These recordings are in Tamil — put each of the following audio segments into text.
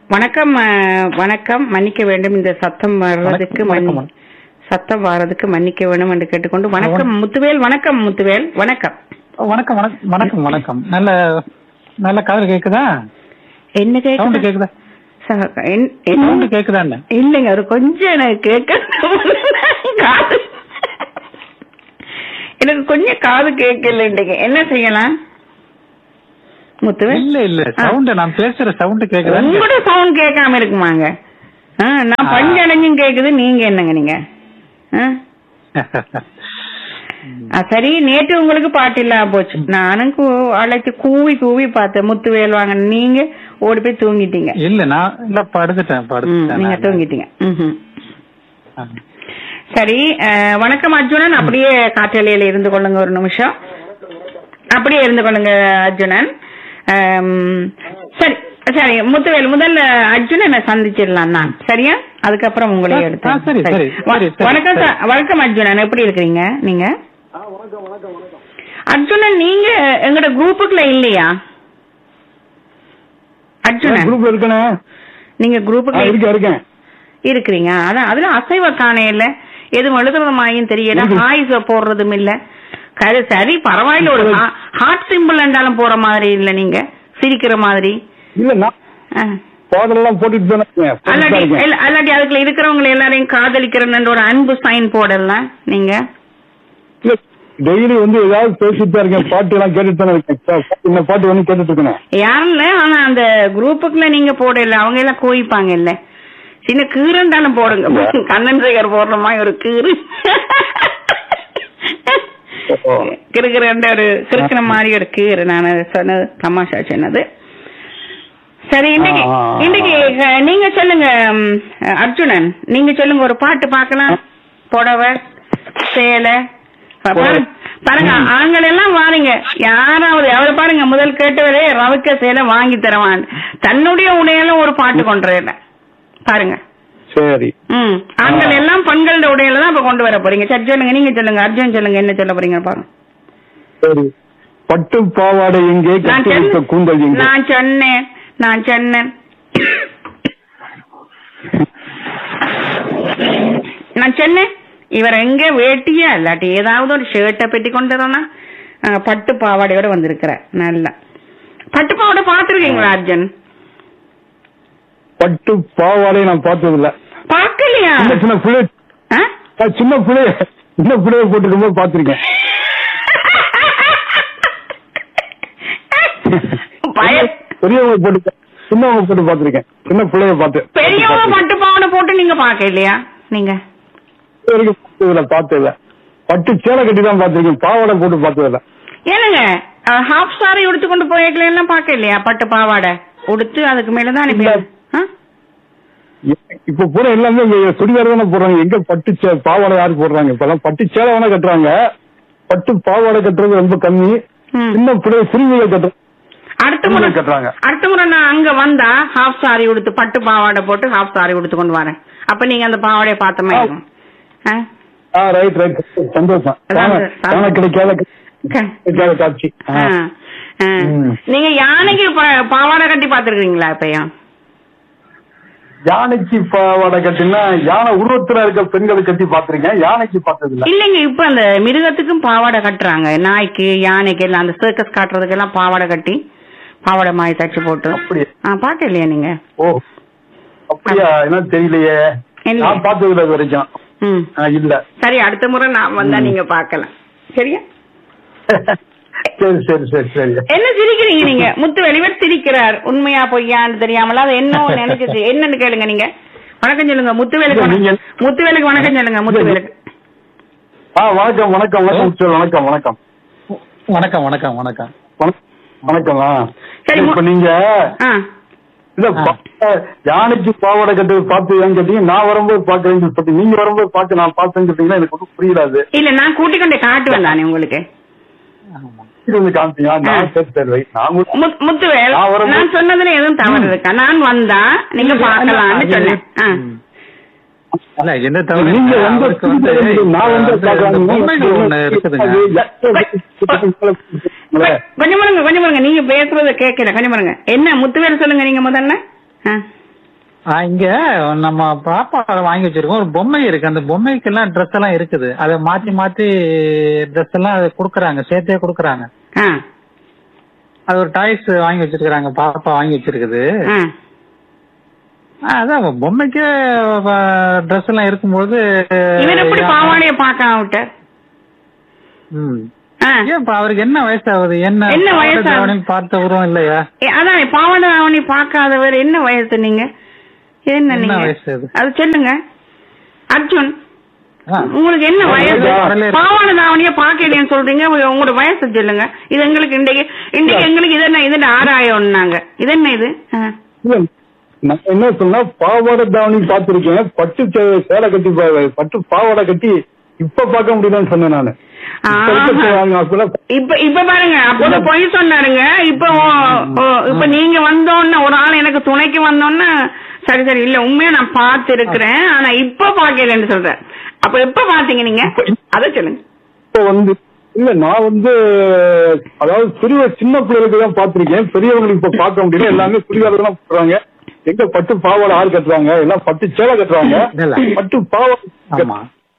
வணக்கம் அஹ், வணக்கம் மன்னிக்க வேண்டும் இந்த சத்தம் வர்றதுக்கு வணக்கம், மன்னி- சத்தம் வர்றதுக்கு மன்னிக்க வேண்டும் என்று கேட்டுக்கொண்டு வணக்கம் முத்துவேல் வணக்கம் முத்துவேல் வணக்கம் வணக்கம் வணக்கம் வணக்கம் வணக்கம் நல்ல நல்ல காதல் கேக்குதா என்ன சவுண்ட் கேக்குது கேக்குதா ச- என்- என்ன- சவுண்ட் கேக்குதா என்ன இல்லைங்க ஒரு கொஞ்சம் எனக்கு கேட்க காது எனக்கு கொஞ்சம் காது கேட்கல இன்றைக்கு என்ன செய்யலாம் முத்துவேல் இல்ல இல்ல சவுண்ட் நான் பேசுற சவுண்ட் கேக்குதா உங்களோட சவுண்ட் கேட்காம இருக்குமாங்க ஆ, நான் ஆ. பஞ்சடைஞ்சும் கேக்குது நீங்க என்னங்க நீங்க ஆ? ஆ, சரி நேற்று உங்களுக்கு பாட்டு இல்லாம போச்சு நானும் கூ- அழைச்சு கூவி கூவி பார்த்தேன் முத்துவேல் வாங்க நீங்க ஓடி போய் தூங்கிட்டீங்க இல்ல நான் இல்ல படுத்துட்டேன் ம், படுத்துட்டேன் நீங்க நான். தூங்கிட்டீங்க ம்ஹும். ஆ. சரி அஹ், வணக்கம் அர்ஜுனன் அப்படியே காற்றலையில இருந்து கொள்ளுங்க ஒரு நிமிஷம் அப்படியே இருந்து கொள்ளுங்க அர்ஜுனன் அம், சரி சரி முத்துவேல் முதல்ல அர்ஜுனனை சந்திச்சிடலாம் நான் சரியா அதுக்கப்புறம் உங்களே ஆ, எடுத்து ஆ, சரி, சரி, வ- சரி, சரி, வணக்கம் சரி. சார் வணக்கம் அர்ஜுனன் எப்படி இருக்கிறீங்க நீங்க அர்ஜுனன் நீங்க எங்கட குரூப்புக்குள்ள இல்லையா அர்ஜுனன் குரூப்ல இருக்கனே நீங்க குரூப்புக்குள்ள இருக்கேன் இருக்கேன் இருக்கிறீங்க அதான் அதுல அசைவ காணையில எதுவும் எழுதுறதுமாயும் தெரியல இருக்கு. ஹாய்ஸ போடுறதும் இல்ல கரு சரி பரவாயில்ல ஒரு ஹார்ட் சிம்பிள் என்றாலும் போற மாதிரி இல்ல நீங்க சிரிக்கிற மாதிரி இல்ல நான் ஆ. பாதலெல்லாம் போட்டுட்டு தானே இருக்கேன். போட்டுட்டு தான் அல்லாட்டி இருக்கேன். இல்ல, அல்லாட்டி அதுக்குள்ள இருக்கிறவங்க எல்லாரையும் காதலிக்கிறேன்னு ஒரு அன்பு சைன் போடலாம் நீங்க இல்ல, டெய்லி வந்து ஏதாவது பேசிட்டு தான் இருக்கேன் பாட்டு எல்லாம் கேட்டுட்டு தானே இருக்கேன் பா- இந்த பாட்டு வந்து கேட்டுட்டு இருக்கேன் யாரும் இல்ல ஆனா அந்த குரூப்புக்குள்ள நீங்க போடல அவங்க எல்லாம் கோயிப்பாங்க இல்ல சின்ன கீரண்டாலும் போடுங்க கண்ணன் சேகர் போடுற மாதிரி ஒரு கீறு ஓ. கிறுகிற ஒரு கிறுக்கிற மாதிரி ஒரு கீறு நான் அது சொன்னது தமாஷா சொன்னது சரி இன்னைக்கு ஆ, ஆ, ஆ. இன்னைக்கு அஹ், நீங்க சொல்லுங்க ம், அர்ஜுனன் நீங்க சொல்லுங்க ஒரு பாட்டு பார்க்கலாம் புடவை சேலை பா- பாருங்க பாருங்க ஆண்கள் எல்லாம் வாருங்க யாராவது அவரை பாருங்க முதல் கேட்டவரே ரவுக்க சேலை வாங்கி தரவான் தன்னுடைய உடையில ஒரு பாட்டு கொண்டு பாருங்க சரி ம் ஆண்கள் எல்லாம் பெண்களோட உடையில தான் இப்ப கொண்டு வர போறீங்க சரி சொல்லுங்க நீங்க சொல்லுங்க அர்ஜுன் சொல்லுங்க என்ன சொல்ல போறீங்க பாருங்க சரி பட்டு பாவாடை எங்கே நான் கட்டி வைத்த கூந்தல் சொன்ன- எங்கே நான் சொன்னேன் நான் சொன்னேன் நான் சொன்னேன் இவர் எங்க வேட்டியா இல்லாட்டி ஏதாவது ஒரு ஷர்ட்டை பெட்டி கொண்டு வரனா பட்டு பாவாடையோட வந்திருக்கிற நல்ல பட்டு பாவாடை பாத்துருக்கீங்களா அர்ஜுன் பட்டு பாவாடை நான் பார்த்தது இல்ல பாக்கலையா சின்ன சின்ன பிள்ளை ஆ? நான் சின்ன பிள்ளைய சின்ன பிள்ளைய போட்டுக்கும் போது பாத்திருக்கேன் பய- பெரியவங்க போட்டு சின்னவங்க போட்டு பாத்திருக்கேன் சின்ன பிள்ளைய பார்த்து பெரியவங்க பட்டு பாவாடை போட்டு நீங்க பாக்க இல்லையா நீங்க வரைக்கும் பார்த்ததில்ல பார்த்ததில்ல பட்டு சேலை கட்டி தான் பார்த்திருக்கேன் பாவாடை போட்டு பார்த்ததில்ல ஏனுங்க ஹாஃப் சாரி உடுத்து கொண்டு போய்க்கல எல்லாம் பாக்க இல்லையா பட்டு பாவாடை உடுத்து அதுக்கு மேலதான் அனுப்பி இல்ல. ஆ? இப்ப பூரா எல்லாமே இங்க சுடிதார் தானே போடுறாங்க எங்க பட்டு சே- பாவாடை யாரு போடுறாங்க இப்பெல்லாம் பட்டு சேலை வேணா கட்டுறாங்க பட்டு பாவாடை கட்டுறது ரொம்ப கம்மி ம். சின்ன பிள்ளை சிறுமிகள் கட்டுறாங்க அடுத்த முறை சிறுமிகள் கட்டுறாங்க அடுத்த முறை நான் அங்க வந்தா ஹாஃப் சாரி உடுத்து பட்டு பாவாடை போட்டு ஹாஃப் சாரி உடுத்து கொண்டு வரேன் அப்ப நீங்க அந்த பாவாடையை பார்த்த மாதிரி இருக்கும் ஆ? ஆ ரைட் ரைட் சந்தோஷம் அதான் காண- அது- காண கிடைக்காத க- கிடைக்காத காட்சி ஆ. ஆ. ஆ. ம். நீங்க யானைக்கு பா- பாவாடை கட்டி பாத்துருக்கீங்களா இப்பயா யானைக்கு பாவாடை கட்டினா யானை உருவத்துல இருக்க பெண்களை கட்டி பாத்திருக்கேன் யானைக்கு பார்த்தது இல்ல இல்லைங்க இப்ப அந்த மிருகத்துக்கும் பாவாடை கட்டுறாங்க நாய்க்கு யானைக்கு எல்லாம் அந்த சர்க்கஸ் காட்டுறதுக்கு எல்லாம் பாவாடை கட்டி பாவாடை மாதிரி தச்சு போட்டு அப்படியா? ஆ பாக்க இல்லையா நீங்க ஓ அப்படியா என்ன தெரியலையே இல்ல. நான் பார்த்தது இல்ல இது வரைக்கும் ம் ஆ, இல்ல சரி அடுத்த முறை நான் வந்தா ம். நீங்க பாக்கலாம் சரியா சரி சரி சரி சரி என்ன சிரிக்கிறீங்க நீங்க முத்து வெளிவர் சிரிக்கிறார் உண்மையா பொய்யான்னு தெரியாமல அது என்ன நினைச்சு என்னன்னு கேளுங்க நீங்க வணக்கம் சொல்லுங்க முத்துவேலுக்கு இல்ல, வணக்கம் நீங்க- முத்துவேலுக்கு வணக்கம் சொல்லுங்க முத்துவேலுக்கு ஆ வணக்கம் வணக்கம் வணக்கம் உச்சல், வணக்கம் வணக்கம் வணக்கம் வணக்கம் வணக்கம் வணக்கம் வணக்கம் ஆ. சரி, மு- இப்ப நீங்க ஆ இல்ல பா- யானைக்கு பாவாடை கட்டு பார்த்து ஏன் கேட்டீங்க நான் வரும்போது பாக்குறேன்னு சொல்லி நீங்க வரும்போது பார்த்து நான் பார்த்தேன்னு கேட்டீங்கன்னா எனக்கு ஒன்றும் புரியலாது இல்ல நான் கூட்டிக் கொண்டு காட்டுவேன் தானே உங்களுக்கு ஆமா. இது வந்து காமிச்சீங்க நான் ஆ. சரி சரி ரைட் நான் கூட- முத்- முத்துவேல் நான் வரும்போது- நான் சொன்னதுல எதுவும் தவறு இருக்கா நான் வந்தா நீங்க இல்ல, பாக்கலாம்னு அது- சொன்னேன் ஆ. ம். இல்ல என்ன தவிர நீங்க வந்து அவருக்கு வந்து நான் வந்து அந்த- அந்த பொம்மைகள் ஒண்ணு இருக்குதுங்க பாக்குறாங்க கொஞ்சம் பாருங்க கொஞ்சம் பாருங்க நீங்க பேசுறத கேட்கல கொஞ்சம் பாருங்க என்ன முத்துவேல் சொல்லுங்க நீங்க முதல்ல ஆ. ஆ, இங்க நம்ம பாப்பா வாங்கி வச்சிருக்கோம் ஒரு பொம்மை இருக்கு அந்த பொம்மைக்கு எல்லாம் ட்ரெஸ் எல்லாம் இருக்குது அதை மாத்தி மாத்தி ட்ரெஸ் எல்லாம் அது குடுக்கறாங்க சேர்த்தே குடுக்கறாங்க ஆ அது ஒரு டாய்ஸ் வாங்கி வச்சிருக்காங்க பாப்பா வாங்கி வச்சிருக்குது ஆ ஆ, அதான் பொம்மைக்கு ட்ரெஸ் எல்லாம் இருக்கும்போது இவர் எப்படி பாவாடைய பார்க்க விட்டார் ம். ஆ ஏன் இப்ப அவருக்கு என்ன வயசாகுது என்ன என்ன வயசாகுது? பாவாடை பார்த்த உருவம் இல்லையா ஏ, அதான் பாவாடை அவனி பார்க்காதவர் என்ன வயசு நீங்க என்ன என்ன நீங்க வயசு அது? அது சொல்லுங்க அர்ஜுன் ஆ. உங்களுக்கு என்ன வயசு கடல்ல இருக்கு. பாவாடை தாவணிய பாக்கலைன்னு சொல்றீங்க உங்க- உங்களோட வயசு சொல்லுங்க இது எங்களுக்கு இன்றைக்கு இன்றைக்கு எங்களுக்கு இது என்ன இது என்ன ஆறாயிரம்னாங்க இது என்ன இது ஆ. இல்ல, நான் என்ன சொன்னா பாவாடை தாவணி பார்த்திருக்கேன் பட்டு சே- சேலை கட்டி பா- பட்டு பாவாடை கட்டி இப்ப பார்க்க முடியலன்னு சொன்னேன் நானு இப்ப இருக்க ஆஹா. சே- அப்பெல்லாம் இப்ப இப்ப பாருங்க அப்போது பொய் சொன்னாருங்க இப்ப ஓ- ஓ- இப்ப நீங்க வந்தோன்னு ஒரு ஆள் எனக்கு துணைக்கு வந்தோன்னு சரி சரி இல்ல உண்மையா நான் பார்த்து இருக்கிறேன் ஆனா இப்ப பாக்கலன்னு சொல்றேன் அப்ப எப்ப பாத்தீங்க நீங்க அத சொல்லுங்க இப்ப வந்து இல்ல நான் வந்து அதாவது சிறிய சின்ன பிள்ளைகளுக்கு தான் பார்த்திருக்கேன் பெரியவங்களுக்கு இப்ப பார்க்க முடியல எல்லாமே சுடிதார் தான் போடுறாங்க எங்க பட்டு பாவாடை ஆள் கட்டுறாங்க எல்லாம் பட்டு சேலை கட்டுறாங்க இல்ல. பட்டு பாவாடை ஆமா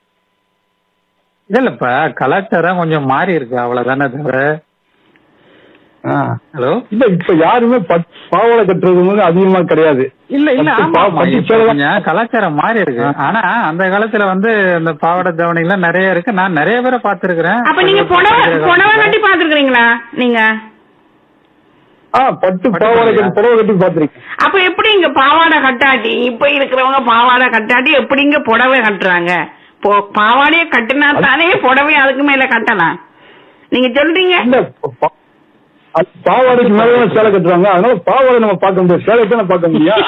இல்ல இப்ப கலாச்சாரம் கொஞ்சம் மாறி இருக்கு அவ்வளவுதானே தவிர ஆ. ஹலோ இல்ல இப்ப யாருமே பட்டு பாவாடை கட்டுறது வந்து அதிகமா கிடையாது இல்ல இல்ல பட்டு ஆமா, பா- ஆமா. பட்டு இப்ப சேலை தான். கொஞ்சம் கலாச்சாரம் மாறி இருக்கு ஆனா அந்த காலத்துல வந்து இந்த பாவாடை தவணை எல்லாம் நிறைய இருக்கு நான் நிறைய பேரை பார்த்திருக்கிறேன் அப்ப நீங்க புடவை புடவை கட்டி பாத்துருக்கீங்களா நீங்க ஆ பட்டு பாவாடை கட்டி புடவை கட்டி பார்த்திருக்கேன் அப்ப எப்படி இங்க பாவாடை கட்டாட்டி இப்ப இருக்கிறவங்க பாவாடை கட்டாட்டி எப்படிங்க புடவை கட்டுறாங்க போ- பாவாடைய கட்டினா தானே புடவை அதுக்கு மேல கட்டலாம் நீங்க சொல்றீங்க இல்ல பா- அது பாவாடைக்கு மேல சேலை கட்டுறாங்க அதனால பாவாடை நம்ம பார்க்க முடியாது சேலை தானே பார்க்க முடியும்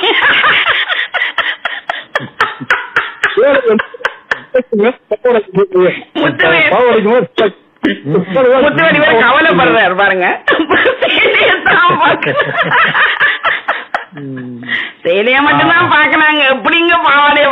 சேலை வந்து பாவாடைக்கு மேல முத்துவே- பாவாடைக்கு மேல சேலை- முத்துவடி வேற கவலைப்படுறாரு பாருங்க சேலையத்தான் பார்க்க ம். சேலைய மட்டும்தான் பாக்குறாங்க எப்படிங்க பாவாடைய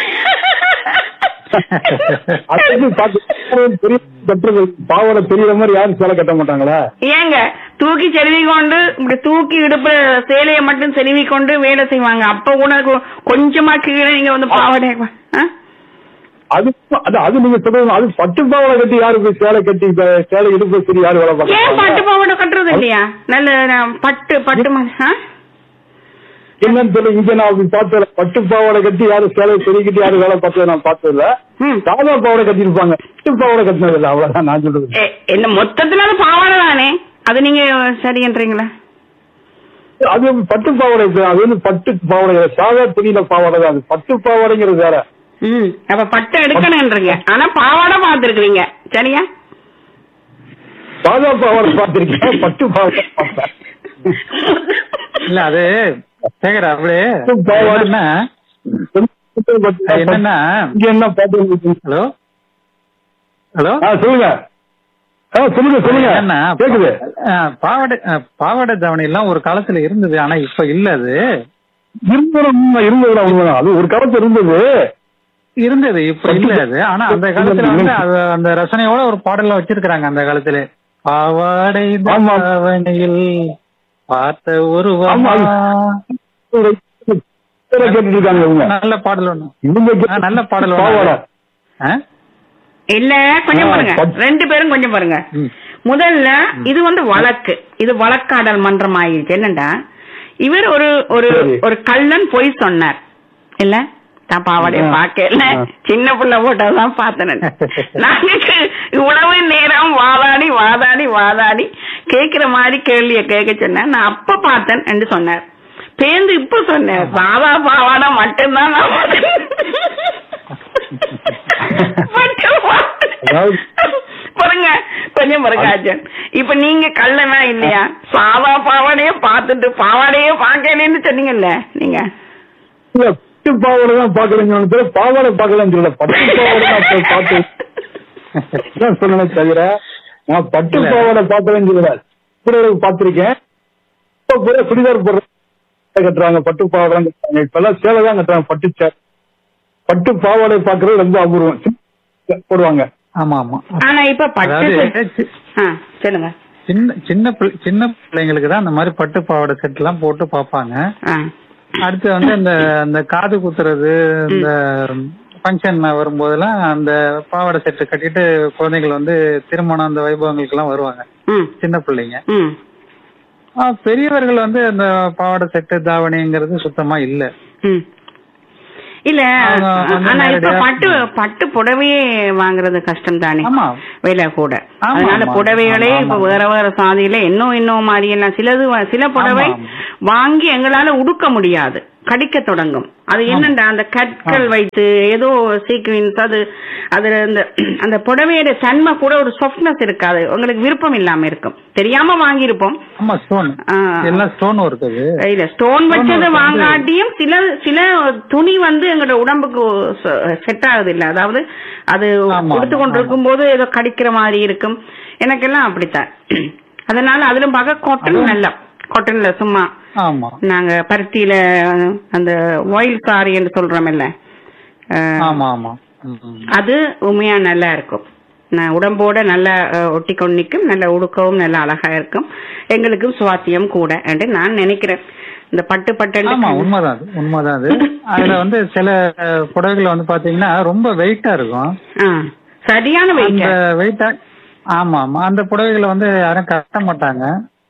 அதுக்கு பார்க்க பெரிய கட்டுறது பாவாடை தெரியற மாதிரி யாரும் சேலை கட்ட மாட்டாங்களா ஏங்க தூக்கி செருவி கொண்டு இப்படி தூக்கி இடுப்புல சேலைய மட்டும் செருவி கொண்டு வேலை செய்வாங்க அப்ப கூட கொ- கொஞ்சமா கீழே நீங்க வந்து பாவாடை ஆ? அது அது அது நீங்க சொல்றது அது பட்டு பாவாடை கட்டி யாரு போய் சேலை கட்டி இப்ப சேலை இடுப்பு சரி யாரு வேலை ஏன் பட்டு பார்க்க பாவாடை கட்டுறது இல்லையா நல்ல நான் பட்டு பட்டு மா- ஆ? என்னன்னு சொல்லி இங்க நான் அப்படி பார்த்தது பட்டு பாவாடை கட்டி யாரும் சேலை சரி கட்டி யாரும் வேலை பார்த்ததை நான் பார்த்தது இல்ல ம். சாதா பாவாடை கட்டி இருப்பாங்க பட்டு பாவாடை கட்டினது இல்ல அவ்வளவுதான் நான் சொல்றது ஏ, என்ன மொத்தத்துல அது பாவாடை தானே அது நீங்க சரியன்றீங்களா அது வந்து பட்டு பாவாடை இல்ல. அது வந்து பட்டு பாவாடை இல்ல. சாதா துணியில பாவாடை தான் அது பட்டு பாவாடைங்கிறது வேற ம் அப்ப பட்டு எடுக்கணும்ன்றீங்க ஆனா பாவாடை பாத்துருக்கீங்க சரியா சாதா பாவாடை பார்த்திருக்கேன் பட்டு பாவாடை பார்த்தேன் இல்ல அது சேகர் அப்படியே பாவாடை. என்னன்னா என்னன்னா இங்க என்ன பாட்டு ஹலோ ஹலோ ஆ சொல்லுங்க ஆ சொல்லுங்க சொல்லுங்க என்னன்னா கேக்குது ஆ, பாவாடை ஆ, பாவாடை தவணை எல்லாம் ஒரு காலத்துல இருந்தது ஆனா இப்ப இல்ல அது இருந்தது உண்மை இருந்தது உண்மைதான் அது ஒரு காலத்து இருந்தது இருந்தது இப்ப இல்ல அது ஆனா அந்த காலத்துல வந்து அது அந்த ரசனையோட ஒரு பாடல்ல வச்சிருக்காங்க அந்த காலத்துல பாவாடை ஆமா. தாவணியில் பார்த்த ஒரு ஆமா. கேட்டுட்டு இருக்காங்க இவங்க நல்ல பாடல் ஒண்ணு இவங்க ஆ, நல்ல பாடல் ஒண்ணு. பாவாடை ஆ? இல்ல கொஞ்சம் ஆ, பாருங்க பட்- ரெண்டு பேரும் கொஞ்சம் பாருங்க ம். முதல்ல இது வந்து வழக்கு இது வழக்காடல் மன்றம் ஆயிடுச்சு என்னண்டா இவர் ஒரு ஒரு சரி. ஒரு கள்ளன் பொய் சொன்னார் இல்ல நான் பாவாடைய ஆ. பார்க்கல ஆ. சின்ன புள்ள போட்டதான் பார்த்தேன் நாங்க இவ்வளவு நேரம் வாதாடி வாதாடி வாதாடி கேக்குற மாதிரி கேள்விய கேட்க சொன்னேன் நான் அப்ப பார்த்தேன் என்று சொன்னார் பேந்து இப்ப சொன்னேன் சாதா பாவாடை மட்டும்தான் நான் பார்த்தேன். மட்டும் பார்த்தேன். அதாவது பாருங்க கொஞ்சம் பாருங்க அர்ஜுன் இப்ப நீங்க கள்ளனா இல்லையா சாதா பாவாடையே பார்த்துட்டு பாவாடையே பார்க்கலன்னு சொன்னீங்கல்ல நீங்க இல்ல, பட்டு பாவாடை தான் பாக்குறேன்னு சொன்னது, பாவாடை பாக்கலன்னு சொல்லல பட்டு பாவாடை தான் போய் பார்த்து தான் சொன்னேனே தவிர நான் பட்டு இல்ல. பாவாடை பாக்கலன்னு சொல்லல இப்படி பார்த்திருக்கேன் இப்ப கூட சுடிதார் போடுற கட்டுறாங்க பட்டு பாவாடை தான் கட்டுறாங்க இப்ப எல்லாம் சேலை தான் கட்டுறாங்க பட்டு சேலை பட்டு பாவாடை பாக்குறது ரொம்ப அபூர்வம் போடுவாங்க ஆமா ஆமா ஆனா இப்ப பட்டு அதாவது சி- ஆ, சொல்லுங்க சின்ன சின்ன பிள்ளை- சின்ன பிள்ளைங்களுக்கு தான் அந்த மாதிரி பட்டு பாவாடை செட் எல்லாம் போட்டு பாப்பாங்க ஆ. அடுத்து வந்து இந்த இந்த காது குத்துறது இந்த ஃபங்க்ஷன் வரும்போதெல்லாம் அந்த பாவாடை செட்டு கட்டிட்டு குழந்தைகள் வந்து திருமணம் அந்த வைபவங்களுக்கு எல்லாம் வருவாங்க ம் சின்ன பிள்ளைங்க ம் ஆ, பெரியவர்கள் வந்து அந்த பாவாடை செட்டு தாவணிங்கிறது சுத்தமா இல்ல ம். இல்ல அவங்க வந்து ஆனா இப்ப நேரடியா- பட்டு பட்டு புடவையே வாங்குறது கஷ்டம் தானே ஆமா விலை கூட ஆமா, அதனால ஆமா, புடவைகளே ஆமா, இப்ப ஆமா. வேற வேற சாதியில இன்னும் இன்னும் மாதிரி எல்லாம் சிலது வ- சில புடவை ஆமா. வாங்கி எங்களால உடுக்க முடியாது கடிக்க தொடங்கும் அது என்னண்டா அந்த கற்கள் வைத்து ஏதோ சீக்வன்ஸ் அது அதுல இந்த அந்த புடவையோட தன்மை கூட ஒரு சாஃப்ட்னஸ் இருக்காது உங்களுக்கு விருப்பம் இல்லாம இருக்கும் தெரியாம வாங்கியிருப்போம் ஆமா ஸ்டோன் ஆ. எல்லாம் ஸ்டோன் இருக்குது இல்ல ஸ்டோன் வச்சது வந்து- வாங்காட்டியும் சில சில துணி வந்து எங்களோட உடம்புக்கு செட் ஆகுது இல்ல அதாவது அது ஆமா, கொடுத்து ஆமா, கொண்டிருக்கும் போது ஏதோ கடிக்கிற மாதிரி இருக்கும் எனக்கெல்லாம் அப்படித்தான் அதனால அதிலும் பார்க்க காட்டன் அதுவும்- நல்லா காட்டன்ல சும்மா ஆமா நாங்க பருத்தியில அந்த ஒயில் சாரி என்று சொல்றோம்ல அஹ், ஆமா ஆமா ம், ம். அது உண்மையா நல்லா இருக்கும் நான் உடம்போட நல்லா ஒட்டி கொண்டு நிற்கும் நல்ல உடுக்கவும் நல்லா அழகா இருக்கும் எங்களுக்கும் சுவாத்தியம் கூட என்று நான் நினைக்கிறேன் இந்த பட்டு பட்டு ஆமா உண்மைதான் அது உண்மைதான் அது அதுல வந்து சில அஹ், புடவைகள் வந்து பாத்தீங்கன்னா ரொம்ப வெயிட்டா இருக்கும் சரியான வெயிட் அந்த வெயிட்டா ஆமா ஆமா அந்த புடவைகளை வந்து யாரும் கட்ட மாட்டாங்க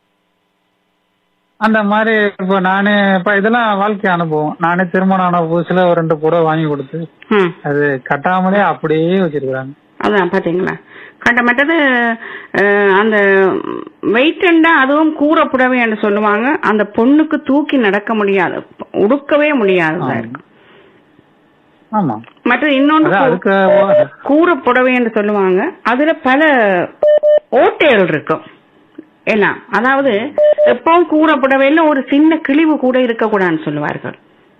அந்த மாதிரி இப்போ நானே இப்ப இதெல்லாம் வாழ்க்கை அனுபவம் நானே திருமணம் ஆன புதுசுல ஒரு ரெண்டு புடவை வாங்கி கொடுத்து அது கட்டாமலே அப்படியே வச்சிருக்காங்க அதான் பாத்தீங்களா கண்ட மற்றது அஹ், அந்த வெயிட்டண்டா அதுவும் கூரை புடவை என்று சொல்லுவாங்க அந்த பொண்ணுக்கு தூக்கி நடக்க முடியாது உடுக்கவே முடியாததா ஆமா. இருக்கும் ஆமா மற்றது இன்னொன்று அதான் அதுக்கு ஓ- கூரை புடவை என்று சொல்லுவாங்க அதுல பல ஓட்டைகள் இருக்கும் எல்லாம் அதாவது எப்பவும் கூரை புடவையில ஒரு சின்ன கிழிவு கூட இருக்கக்கூடாதுன்னு சொல்லுவார்கள்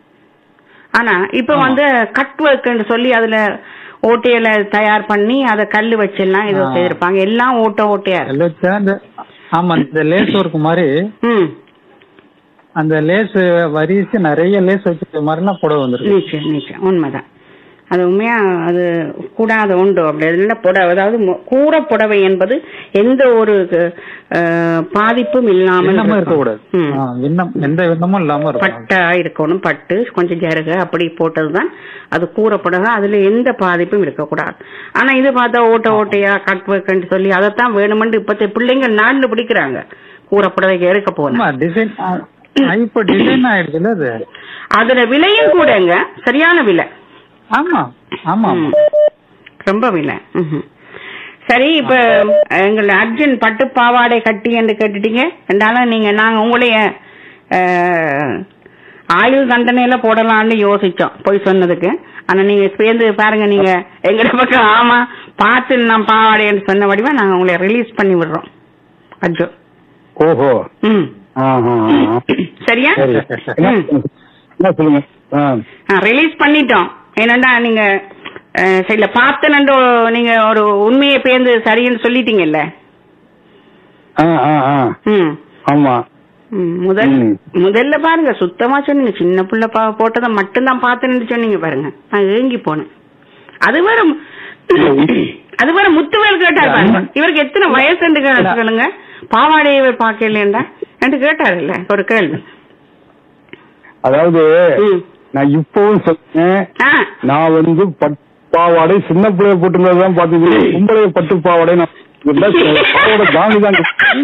ஆனா இப்ப ஆமா. வந்து கட் ஒர்க்னு சொல்லி அதுல ஓட்டையில தயார் பண்ணி அத கல்லு வச்செல்லாம் ஏதோ ஆ. செய்திருப்பாங்க எல்லாம் ஓட்ட ஓட்டையா இருக்கு எல்லாம் வச்சா இந்த ஆமா இந்த லேஸ் ஒர்க் மாதிரி ம் அந்த லேஸ் வரிசை நிறைய லேஸ் வச்சிருக்க மாதிரிலாம் புடவை வந்துருக்கு நிச்சயம் நிச்சயம் உண்மைதான் அது உண்மையா அது கூடாத உண்டு அப்படி இல்ல புடவை அதாவது மு- கூரை புடவை என்பது எந்த ஒரு அஹ், பாதிப்பும் இல்லாமல் விண்ணமும் இருக்கும். இருக்கக்கூடாது ம். ஆ, விண்ணம் எந்த விண்ணமும் இல்லாம இருக்கும் பட்டா இருக்கணும் பட்டு கொஞ்சம் ஜருக அப்படி போட்டதுதான் அது கூரை புடவை அதுல எந்த பாதிப்பும் இருக்கக்கூடாது ஆனா இது பார்த்தா ஓட்ட ஓட்டையா கட் வைக்கன்னு சொல்லி அதைத்தான் வேணுமென்று இப்பத்த பிள்ளைங்க நாண்டு பிடிக்கிறாங்க கூரை புடவைக்கு எடுக்க போன ஆமா டிசைன் இப்ப டிசைன் ஆயிடுச்சுல அது அதுல விலையும் கூடங்க சரியான விலை ஆமா ஆமா ஆமா ம். ரொம்ப விலை ம்ஹும். சரி இப்ப எங்கள் அர்ஜுன் பட்டு பாவாடை கட்டி என்று கேட்டுட்டீங்க என்றாலும் நீங்க நாங்க உங்களைய அஹ், ஆயுள் தண்டனையில போடலாம்னு யோசிச்சோம் போய் சொன்னதுக்கு ஆனா நீங்க சேர்ந்து பாருங்க நீங்க எங்கட பக்கம் ஆமா பார்த்து நான் பாவாடைன்னு சொன்ன வடிவா நாங்க உங்களை ரிலீஸ் பண்ணி விடுறோம் அர்ஜுன் ஓஹோ ம் ஆஹா, ஆஹா. சரியா சரி என்ன என்ன சொல்லுங்க ஆ ரிலீஸ் பண்ணிட்டோம் என்னண்டா நீங்க அஹ், சரில பார்த்தனண்டோ நீங்க ஒரு உண்மையை பேர்ந்து சரின்னு சொல்லிட்டீங்கல்ல ஆ ஆ ஆ ம் ஆமா ம், முதல் ம். முதல்ல பாருங்க சுத்தமா சொன்னீங்க சின்ன புள்ள பா போட்டதை மட்டும்தான் பார்த்தேன்னு சொன்னீங்க பாருங்க நான் ஏங்கி போனேன் அது வேற மு- அது வேற முத்துவேல் கேட்டார் பாருங்க இவருக்கு எத்தனை வயசு சொல்லுங்க பாவாடையை இவர் பார்க்கலண்டா என்று கேட்டாருல்ல ஒரு கேள்வி அதாவது ம். நான் இப்பவும் சொன்னேன் ஆ நான் வந்து பட்டு பாவாடை சின்ன பிள்ளைய போட்டுருந்ததுதான் பாத்தீங்கன்னா பொம்பளைய பட்டு பாவாடை நான் இல்ல, பாவாடை தாண்டி தான்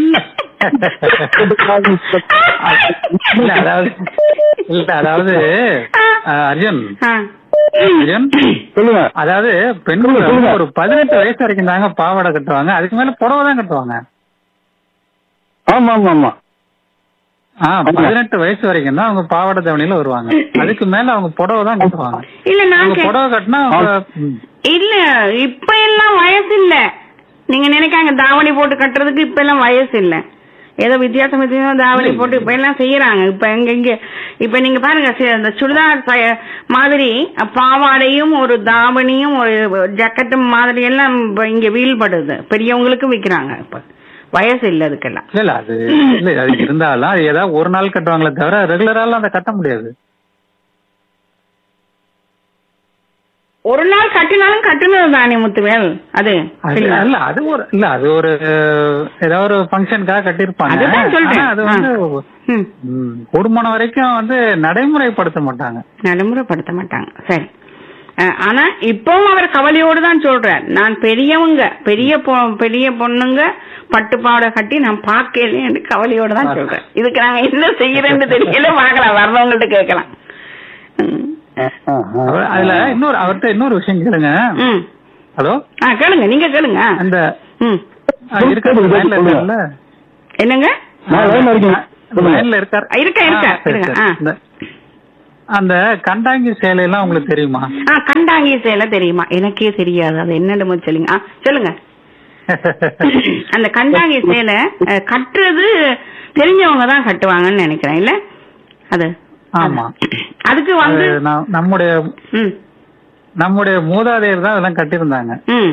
இல்ல அதாவது இல்ல அதாவது அஹ், அர்ஜுன் ஆ. அர்ஜுன் சொல்லுங்க அதாவது பெண்கள் சொல்லுங்க, வந்து சொல்லுங்க. ஒரு பதினெட்டு வயசு வரைக்கும் தாங்க பாவாடை கட்டுவாங்க அதுக்கு மேல புடவை தான் கட்டுவாங்க ஆமா ஆமா ஆமா ஆ பதினெட்டு வயசு வரைக்கும் தான் அவங்க பாவாடை தவணையில வருவாங்க அதுக்கு மேல அவங்க புடவை தான் கட்டுவாங்க இல்ல நான் அவங்க கே- புடவை கட்டினா அவங்க ம். இல்ல இப்ப எல்லாம் வயசு இல்ல நீங்க நினைக்காங்க தாவணி போட்டு கட்டுறதுக்கு இப்ப எல்லாம் வயசு இல்ல ஏதோ வித்தியாசம் வித்தியாசம் தாவணி போட்டு இப்ப எல்லாம் செய்யறாங்க இப்ப எங்க இங்க இப்ப நீங்க பாருங்க சி- அந்த சுடிதார் ச- மாதிரி பாவாடையும் ஒரு தாவணியும் ஒரு ஜக்கெட்டும் மாதிரி எல்லாம் இப்ப இங்க வீழ்படுது பெரியவங்களுக்கும் விக்கிறாங்க இப்ப வயசு இல்ல அதுக்கெல்லாம் இல்ல இல்ல அது இல்ல அது இருந்தாலும் அது ஏதாவது ஒரு நாள் கட்டுவாங்களே தவிர ரெகுலராலாம் அதை கட்ட முடியாது ஒரு நாள் கட்டினாலும் கட்டுனது தானே முத்துவேல் அது அது சரிங்களா? இல்ல அது ஒரு இல்ல அது ஒரு ஏதாவது ஒரு ஃபங்க்ஷனுக்காக கட்டிருப்பாங்க அதுதான் சொல்றேன். ஆனா அது வந்து ம். ம், கூடுமான வரைக்கும் வந்து நடைமுறைப்படுத்த மாட்டாங்க நடைமுறைப்படுத்த மாட்டாங்க சரி அஹ், ஆனா இப்பவும் அவர் கவலையோடு தான் சொல்றார் நான் பெரியவங்க பெரிய பொ- பெரிய பொண்ணுங்க பட்டு பாவாடை கட்டி நான் பார்க்கல என்று கவலையோடு தான் சொல்றேன் இதுக்கு நாங்க என்ன செய்யறேன்னு தெரியல பார்க்கலாம் வர்றவங்கள்ட்ட கேட்கலாம் ம். அவர் அதுல இன்னொரு அவர்ட்ட இன்னொரு விஷயம் கேளுங்க ம் ஹலோ ஆ கேளுங்க நீங்க கேளுங்க அந்த ம் ஆ, இருக்காரு லைன்ல இருக்காருல்ல என்னங்க நான் லைன்ல இருக்கேன். சொல்லுங்க. லைன்ல இருக்காரு ஆ, இருக்கேன், இருக்கேன். ஆ, சரி, இருங்க, சரி. ஆ. இந்த- அந்த கண்டாங்கி சேலை எல்லாம் உங்களுக்கு தெரியுமா ஆ கண்டாங்கி சேலை தெரியுமா எனக்கே தெரியாது அது என்னன்னு முதல்ல சொல்லுங்க ஆ சொல்லுங்க அந்த கண்டாங்கி சேலை அஹ், கட்டுறது தெரிஞ்சவங்க தான் கட்டுவாங்கன்னு நினைக்கிறேன் இல்ல அது ஆமா அதுக்கு வந்து அது நம்- நம்முடைய ம் நம்முடைய மூதாதையர் தான் அதெல்லாம் கட்டியிருந்தாங்க ம்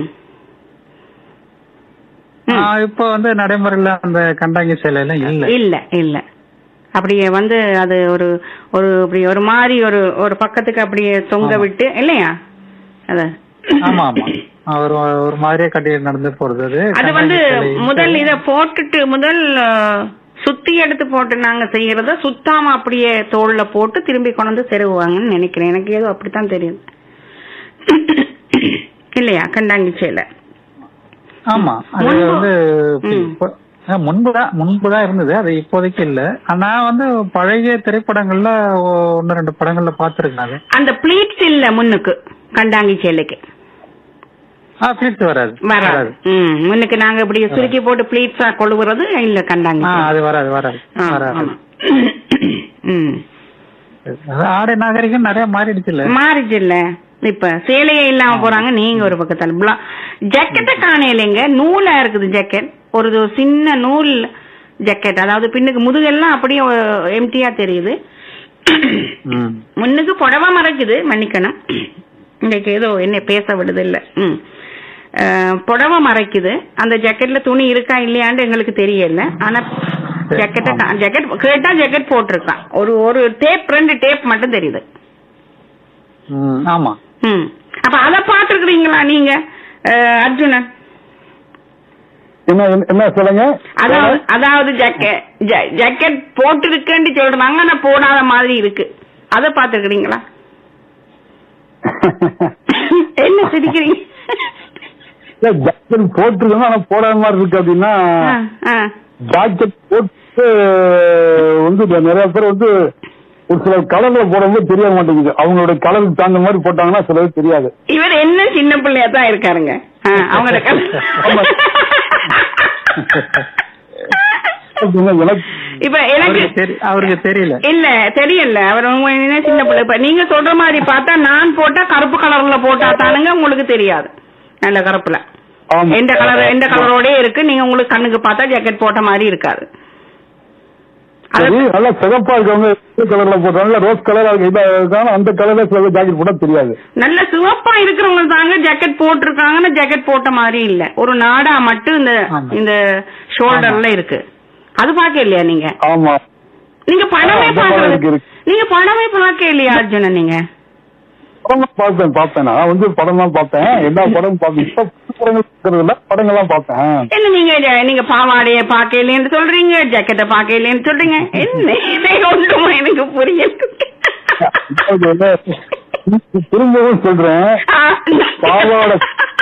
ம். ஆ, இப்போ வந்து நடைமுறையில அந்த கண்டாங்கி சேலை எல்லாம் இல்ல இல்ல இல்ல அப்படியே வந்து அது ஒரு ஒரு அப்படி ஒரு மாதிரி ஒரு ஒரு பக்கத்துக்கு அப்படியே தொங்க ஆமா. விட்டு இல்லையா அது ஆமா ஆமா அவர் ஒரு மாதிரியே கட்டி நடந்து போறது அது அது வந்து கண்டாங்கி சேலை. முதல் இத போட்டுட்டு முதல் அஹ், சுத்தி எடுத்து போட்டு நாங்க செய்யறத சுத்தாம அப்படியே தோல்ல போட்டு திரும்பி கொண்டு வந்து செருவுவாங்கன்னு நினைக்கிறேன் எனக்கு ஏதோ அப்படித்தான் தெரியும் இல்லையா கண்டாங்கி சேலை ஆமா அது முன்பு- வந்து ம். இப்போ- ஆ, முன்புதான் முன்புதான் இருந்தது அது இப்போதைக்கு இல்ல நான் வந்து பழைய திரைப்படங்கள்ல ஒன்னு ரெண்டு படங்கள்ல பாத்துருக்கேன் அது அந்த பிளீட்ஸ் இல்ல முன்னுக்கு கண்டாங்கி சேலைக்கு ஆ பிளீட்ஸ் வராது வராது ம் முன்னுக்கு நாங்க இப்படி சுருக்கி போட்டு பிளீட்ஸா கொழுவுறது இல்ல கண்டாங்கி ஆ சேலை. அது வராது வராது ஆ, வராது ஆமா. ம் அது ஆடை நாகரிகம் நிறைய மாறிடுச்சு இல்ல மாறிச்சு இல்ல இப்ப சேலையே இல்லாம போறாங்க நீங்க ஒரு பக்கத்துல ஜாக்கெட்ட காணையிலங்க நூலா இருக்குது ஜாக்கெட் ஒரு இது சின்ன நூல் ஜாக்கெட் அதாவது பின்னுக்கு முதுகெல்லாம் அப்படியே எம்டியா தெரியுது ம். முன்னுக்கு புடவை மறைக்குது மன்னிக்கணும் இன்னைக்கு ஏதோ என்ன பேச விடுது இல்ல ம் அஹ், புடவை மறைக்குது அந்த ஜாக்கெட்ல துணி இருக்கா இல்லையான்னு எங்களுக்கு தெரியல ஆனா ஜாக்கெட்ட ஜாக்கெட் கேட்டா ஜாக்கெட் போட்டிருக்கான் ஒரு ஒரு டேப் ரெண்டு டேப் மட்டும் தெரியுது ம், ஆமா ம் அப்ப அத பாத்துருக்கீங்களா நீங்க அஹ், அர்ஜுனன் என்ன என்ன- என்ன சொல்லுங்க அதாவது அதாவது ஜாக்கெட் ஜாக்கெட் போட்டிருக்கேன்னு சொல்றாங்க ஆனா போடாத மாதிரி இருக்கு அத பாத்துருக்கீங்களா என்ன சிரிக்கிறீங்க ஜாக்கெட் போட்டுருக்கோம் ஆனா போடாத மாதிரி இருக்கு அப்படின்னா ஆ, ஆ. ஜாக்கெட் போட்டு வந்து இப்ப நிறைய பேர் வந்து ஒரு சில கலர்ல போடும்போது தெரிய மாட்டேங்குது அவங்களோட கலருக்கு தகுந்த மாதிரி போட்டாங்கன்னா சிலது தெரியாது இவர் என்ன சின்ன பிள்ளையா தான் இருக்காருங்க ஆ, அவங்களோட ஆமா. கதை அப்படின்னா எனக்கு இப்ப எனக்கு அவருக்கு தெரி- அவருக்கு தெரியல இல்ல தெரியல அவர் உங்க என்ன சின்ன பிள்ளை இப்ப நீங்க சொல்ற மாதிரி பார்த்தா நான் போட்டா கருப்பு கலர்ல போட்டா தானுங்க உங்களுக்கு தெரியாது நல்ல கருப்புல ஆமா. எந்த கலர் எந்த கலரோட இருக்கு நீங்க உங்களுக்கு கண்ணுக்கு பார்த்தா ஜாக்கெட் போட்ட மாதிரி இருக்காது அது- சரி, நல்லா சிகப்பா இருக்கவங்க எந்த கலர்ல போடுறாங்க ரோஸ் கலர் இருக்காங்க அந்த கலர்ல சில ஜாக்கெட் போட்டா தெரியாது நல்ல சிவப்பா இருக்கிறவங்க தாங்க ஜாக்கெட் போட்டிருக்காங்கன்னா ஜாக்கெட் போட்ட மாதிரி இல்ல ஒரு நாடா மட்டும் இந்த ஆமா. இந்த ஷோல்டர்ல இருக்கு அது பாக்க இல்லையா நீங்க ஆமா நீங்க படமே ஆ, அந்த படம் பாக்குறது இருக்கு, இருக்கு. நீங்க படமே பார்க்க இல்லையா அர்ஜுனன் நீங்க படம் பார்ப்பேன் பார்ப்பேன் நான் வந்து படம் தான் பார்ப்பேன் எல்லா படமும் பார்ப்பேன் இப்ப புது படங்கள் பார்க்கறது இல்ல படங்கள்லாம் பார்ப்பேன் என்ன நீங்க ஜ- நீங்க பாவாடைய பார்க்க இல்லைன்னு சொல்றீங்க ஜாக்கெட்டை பார்க்க இல்லைன்னு சொல்றீங்க என்ன இதை ஒன்றுமா எனக்கு புரியல அதாவது வந்து, திரும்பவும் சொல்றேன் ஆ, பாவாடை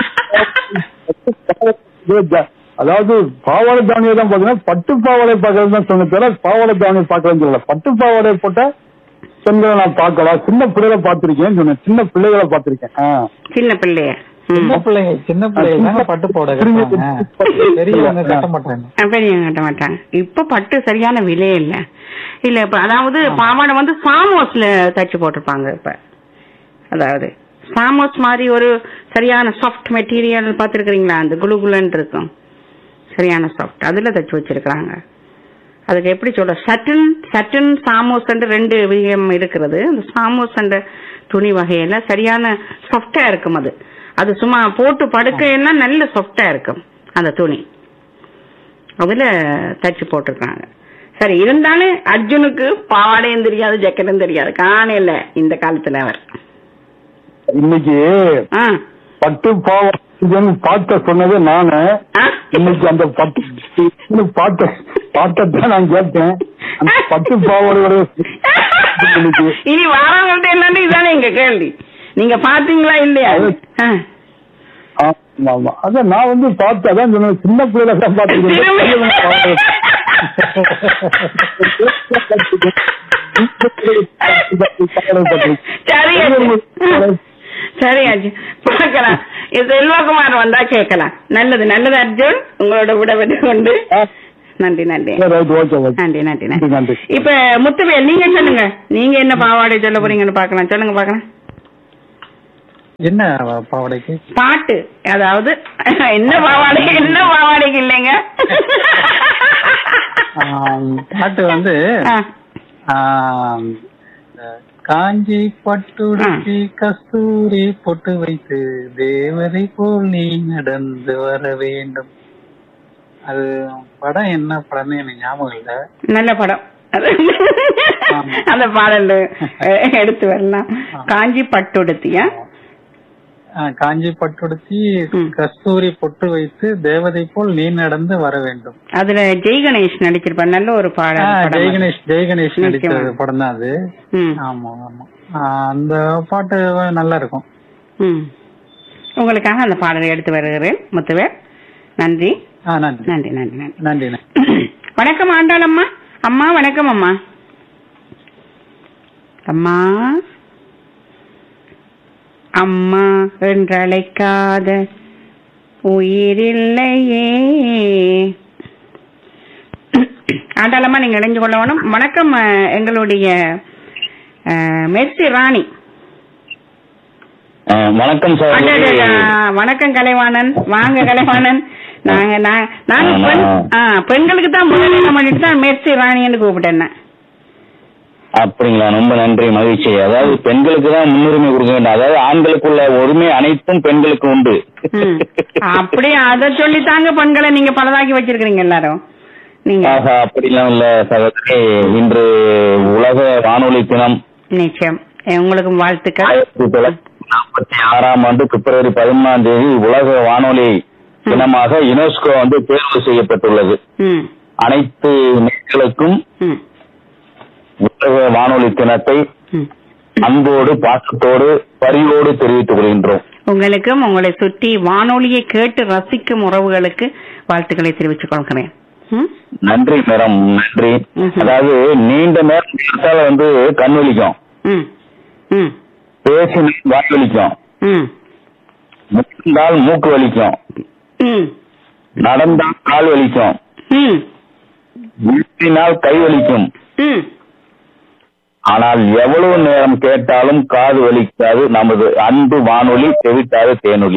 அதாவது பாவாடை தானியை தான் பாத்தீங்கன்னா பட்டு பாவாடை பாக்குறது தான் சொன்ன தவிர பாவாடை தானியை பாக்குறேன்னு சொல்லல பட்டு பாவாடை போட்ட பெண்களை நான் பார்க்கலாம் சின்ன பிள்ளைகளை பார்த்திருக்கேன் சொன்னேன் சின்ன பிள்ளைகளை பார்த்திருக்கேன் ஆ. சின்ன பிள்ளைய ம். சின்ன பிள்ளைங்க சின்ன பிள்ளைங்க தாங்க பட்டு போட கட்டுவாங்க பெரியவங்க கட்ட மாட்டாங்க ஆ, பெரியவங்க கட்ட மாட்டாங்க இப்ப பட்டு சரியான விலையே இல்ல இல்ல இப்ப அதாவது பாவாடை வந்து சாமோஸ்ல தச்சு போட்டிருப்பாங்க இப்ப அதாவது சாமோஸ் மாதிரி ஒரு சரியான சாஃப்ட் மெட்டீரியல் பாத்துருக்கீங்களா அந்த குளு குலுன்னு இருக்கும் சரியான சாஃப்ட் அதுல தச்சு வச்சிருக்காங்க அதுக்கு எப்படி சொல்ற சட்டன் சட்டன் சாமோஸ் ரெண்டு விகம் இருக்கிறது அந்த சாமோஸ் துணி வகையில சரியான சாஃப்டா இருக்கும் அது அது சும்மா போட்டு படுக்கைன்னா நல்ல சாஃப்டா இருக்கும் அந்த துணி அதுல தச்சு போட்டிருக்காங்க சரி இருந்தாலும் அர்ஜுனுக்கு பாவாடையும் தெரியாது ஜக்கெட்டும் தெரியாது காணையில இந்த காலத்துல அவர் இன்னைக்கு ஆ பட்டு பாவம் பாட்ட சொன்னது நானு ஆ? இன்னைக்கு அந்த பட்டு பாட்ட பாட்டத்தான் நான் கேட்டேன் அந்த பட்டு பாவாடையோட இன்னைக்கு இனி வாரவங்கள்ட்ட என்னன்னு இதானே எங்க கேள்வி நீங்க பாத்தீங்களா இல்லையா ஆ. ஆமா ஆமா அதான் நான் வந்து பார்த்தேன் அதான் சொன்னேன் சின்ன பிள்ளைல தான் பார்த்துருக்கேன் சரி சரி அர்ஜுன் பார்க்கலாம் இது செல்வகுமார் வந்தா கேட்கலாம் நல்லது நல்லது அர்ஜுன் உங்களோட விட விட்டு கொண்டு நன்றி நன்றி ரைட் ஓகே ஓகே நன்றி நன்றி நன்றி, நன்றி நன்றி. இப்ப முத்துவேல் நீங்க சொல்லுங்க நீங்க என்ன பாவாடை சொல்ல போறீங்கன்னு பாக்கலாம் சொல்லுங்க பாக்கலாம் என்ன பாவாடைக்கு பாட்டு அதாவது என்ன பாவாடை என்ன பாவாடைக்கு இல்லைங்க ஆம், பாட்டு வந்து ஆ, ஆம், இந்த காஞ்சி பட்டுடுத்தி கஸ்தூரி பொட்டு வைத்து தேவதை போல் நீ நடந்து வர வேண்டும் அது படம் என்ன படம்னு எனக்கு ஞாபகம் இல்ல நல்ல படம் அது ஆமா. அந்த பாடல் அஹ், எடுத்து வரலாம் காஞ்சி பட்டுடுத்தியா ஆ, காஞ்சி பட்டுடுத்தி ம். கஸ்தூரி பொட்டு வைத்து தேவதை போல் நீ நடந்து வர வேண்டும் அதுல ஜெய் கணேஷ் நடிச்சிருப்பார் நல்ல ஒரு ஆ, பாடல் படம் ஜெய் அது. கணேஷ் ஜெய் கணேஷ் நடிச்ச நிச்சயமா. படம் தான் அது ம், ஆமா ஆமா ஆ, அந்த பாட்டு நல்லா இருக்கும் ம். உங்களுக்காக அந்த பாடலை எடுத்து வருகிறேன் முத்துவேல் நன்றி ஆ நன்றி நன்றி நன்றி நன்றி நன்றி நன்றி வணக்கம் ஆண்டாள் அம்மா அம்மா வணக்கம் அம்மா அம்மா அம்மா என்றழைக்காத உயிரில்லையே ஆண்டாளம்மா நீங்க இணைஞ்சு கொள்ள வேணும் வணக்கம் அஹ், எங்களுடைய அஹ், மெர்சி ராணி அஹ் வணக்கம் சார் அடடடா, வணக்கம் கலைவாணன் வாங்க கலைவாணன் நாங்க நா- நாங்க பெண் ஆ, பெண்களுக்கு தான் முதலிடம் பண்ணிட்டு தான் மெர்சி ராணின்னு கூப்பிட்டேன் நான். அப்படிங்களா ரொம்ப நன்றி மகிழ்ச்சி அதாவது பெண்களுக்கு தான் முன்னுரிமை கொடுக்க வேண்டும் அதாவது ஆண்களுக்குள்ள உரிமை அனைத்தும் பெண்களுக்கு உண்டு ம். அப்படியே அத சொல்லித்தாங்க பெண்களை நீங்க பலதாக்கி வச்சிருக்கீங்க எல்லாரும் நீங்க ஆஹா அப்படிலாம் இல்ல சகோதரி இன்று உலக வானொலி தினம் நிச்சயம் எ, உங்களுக்கும் வாழ்த்துக்கள் ஆயிரத்தி தொள்ளாயிரத்தி நாற்பத்தி ஆறாம் ஆண்டு பிப்ரவரி பதிமூணாம் தேதி உலக வானொலி தினமாக யுனெஸ்கோ வந்து தேர்வு செய்யப்பட்டுள்ளது ம் அனைத்து மக்களுக்கும் ம் உலக வானொலி தினத்தை ம். அன்போடு பாசத்தோடு பரிவோடு தெரிவித்துக் கொள்கின்றோம் உங்களுக்கும் உங்களை சுற்றி வானொலியை கேட்டு ரசிக்கும் உறவுகளுக்கு வாழ்த்துக்களை தெரிவித்துக் கொள்கிறேன் ம்? நன்றி மேடம் நன்றி ம்ஹும். அதாவது நீண்ட நேரம் பார்த்தால வந்து கண் வலிக்கும் ம் ம் பேசினால் வாய் வலிக்கும் ம் முந்தால் மூக்கு வலிக்கும் ம் நடந்தால் கால் வலிக்கும் ம் வீட்டினால் கை வலிக்கும் ம் ஆனால் எவ்வளவு நேரம் கேட்டாலும் காது வலிக்காது நமது அன்பு வானொலி செவிட்டாது தேனொலி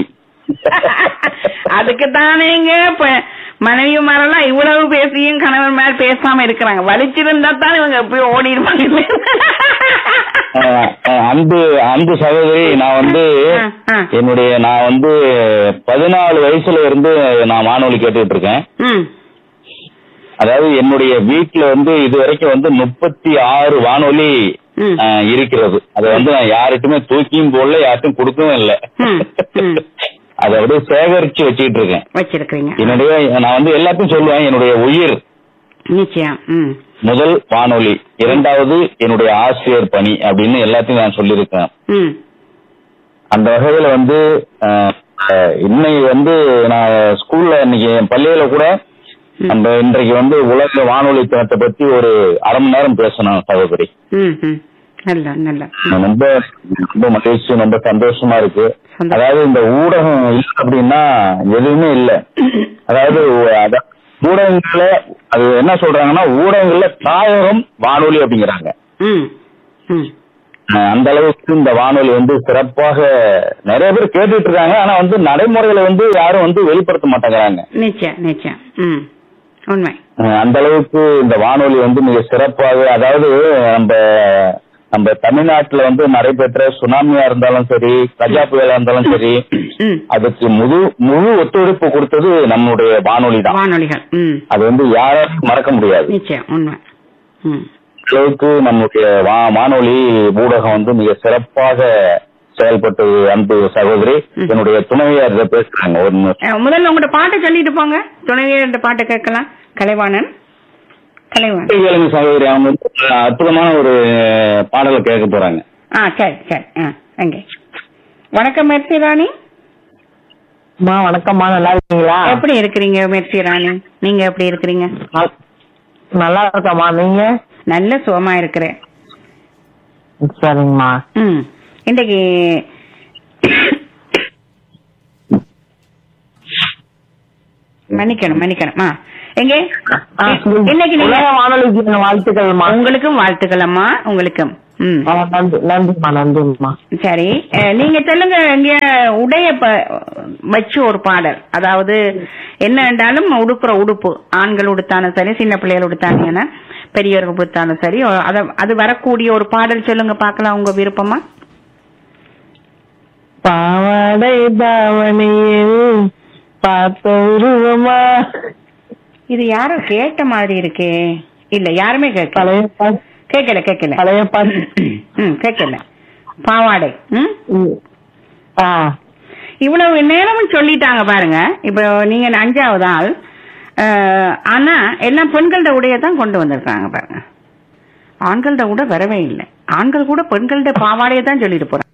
அதுக்கு தானேங்க இப்ப மனைவி மேலாம் இவ்வளவு பேசியும் கணவன் மேல பேசாம இருக்கிறாங்க வலிச்சிருந்தா தான் இவங்க எப்பயும் ஓடி இருப்பாங்க அஹ், அஹ், அன்பு அன்பு சகோதரி நான் வந்து ஆ, ஆ. என்னுடைய நான் வந்து பதினாலு வயசுல இருந்து நான் வானொலி கேட்டுக்கிட்டு இருக்கேன் ம் அதாவது என்னுடைய வீட்டுல வந்து இது வரைக்கும் வந்து முப்பத்தி ஆறு வானொலி ம். அஹ், இருக்கிறது அதை வந்து நான் யாருக்குமே தூக்கியும் போடல யாருக்கும் கொடுக்கவும் இல்லை ம், ம். அதை அப்படியே சேகரிச்சு வச்சுக்கிட்டு இருக்கேன் வச்சிருக்கிறீங்க என்னுடைய நான் வந்து எல்லாத்தையும் சொல்லுவேன் என்னுடைய உயிர் நிச்சயம் ம் முதல் வானொலி இரண்டாவது என்னுடைய ஆசிரியர் பணி அப்படின்னு எல்லாத்தையும் நான் சொல்லியிருக்கேன் ம் அந்த வகையில வந்து அஹ், அஹ், இன்னைக்கு வந்து நான் ஸ்கூல்ல இன்னைக்கு என் பள்ளியில கூட ம். அந்த இன்றைக்கு வந்து உலக வானொலி தினத்தை பத்தி ஒரு அரை மணி நேரம் பேசணும் சகோதரி ம் ம் நல்ல நல்ல ம். ரொம்ப ரொம்ப மகிழ்ச்சி ரொம்ப சந்தோஷமா இருக்கு சந்தோஷம். அதாவது இந்த ஊடகம் இல்ல அப்படின்னா எதுவுமே இல்ல அதாவது அத- ஊடகங்கள்ல அது என்ன சொல்றாங்கன்னா ஊடகங்கள்ல தாயகம் வானொலி அப்படிங்கிறாங்க ம் ம் அஹ் அந்த அளவுக்கு இந்த வானொலி வந்து சிறப்பாக நிறைய பேர் கேட்டுட்டு இருக்காங்க ஆனா வந்து நடைமுறையில வந்து யாரும் வந்து வெளிப்படுத்த மாட்டேங்கிறாங்க நிச்சயம் நிச்சயம் ம் உண்மை அஹ் அந்த அளவுக்கு இந்த வானொலி வந்து மிக சிறப்பாக அதாவது நம்ம நம்ம தமிழ்நாட்டுல வந்து நடைபெற்ற சுனாமியா இருந்தாலும் சரி கஜா புயலா இருந்தாலும் சரி ம் அதுக்கு முழு முழு ஒத்துழைப்பு கொடுத்தது நம்முடைய வானொலி தான் வானொலிகள் ம் அது வந்து யாராலும் மறக்க முடியாது நிச்சயம் உண்மை ம் அளவுக்கு நம்முடைய வா- வானொலி ஊடகம் வந்து மிக சிறப்பாக செயல்பட்டு அன்பு சகோதரி என்னுடைய துணைவியார் இதை பேசுறாங்க ஒரு நிமிஷம். அஹ், முதல்ல உங்களோட பாட்டை சொல்லிட்டு போங்க துணைவியர் இந்த பாட்டை கேட்கலாம் கலைவாணன் கலைவாணன் கேளுங்க சகோதரி அவங்க வந்து ஒரு அற்புதமான ஒரு பாடலை கேட்க போறாங்க ஆ சரி சரி ஆ அங்கே வணக்கம் மெர்சி ராணி அம்மா வணக்கம்மா நல்லா இருக்கீங்களா எப்படி இருக்கிறீங்க மெர்சி ராணி நீங்க எப்படி இருக்கிறீங்க நல்- நல்லா இருக்கம்மா நீங்க நல்ல சுகமா இருக்கிறேன் சரிங்கம்மா ம் இன்றைக்கு மன்னிக்கணும் மன்னிக்கணும் ஆ எங்கே ஆ, சொல்லுங்க. இன்னைக்கு நீங்க உலக வானொலிக்கு என் வாழ்த்துக்கள்மா உங்களுக்கும் வாழ்த்துக்கள் அம்மா உங்களுக்கும் ம் ஆ, நன்றி நன்றிம்மா நன்றிம்மா சரி அஹ், நீங்க சொல்லுங்க இங்க உடைய ப- வச்சு ஒரு பாடல் அதாவது என்ன என்றாலும் உடுப்புற உடுப்பு ஆண்கள் உடுத்தாலும் சரி சின்ன பிள்ளைகள் உடுத்தாங்கன்னா பெரியவர்கள் உடுத்தாலும் சரி அத அது வரக்கூடிய ஒரு பாடல் சொல்லுங்க பார்க்கலாம் உங்க விருப்பமா பாவாடை தாவணியில் பார்த்த உருவமா இது யாரோ கேட்ட மாதிரி இருக்கே இல்ல யாருமே கேட்கல பழைய பா- கேட்கல கேட்கல பழைய பாட்டு ம் கேட்கல பாவாடை ம் ம். ஆ இவ்வளவு நேரமும் சொல்லிட்டாங்க பாருங்க இப்போ நீங்க அஞ்சாவது ஆள் அஹ், ஆனா எல்லாம் பெண்களோட உடைய தான் கொண்டு வந்திருக்காங்க பாருங்க ஆண்களோட கூட வரவே இல்லை ஆண்கள் கூட பெண்களோட பாவாடையை தான் சொல்லிட்டு போறாங்க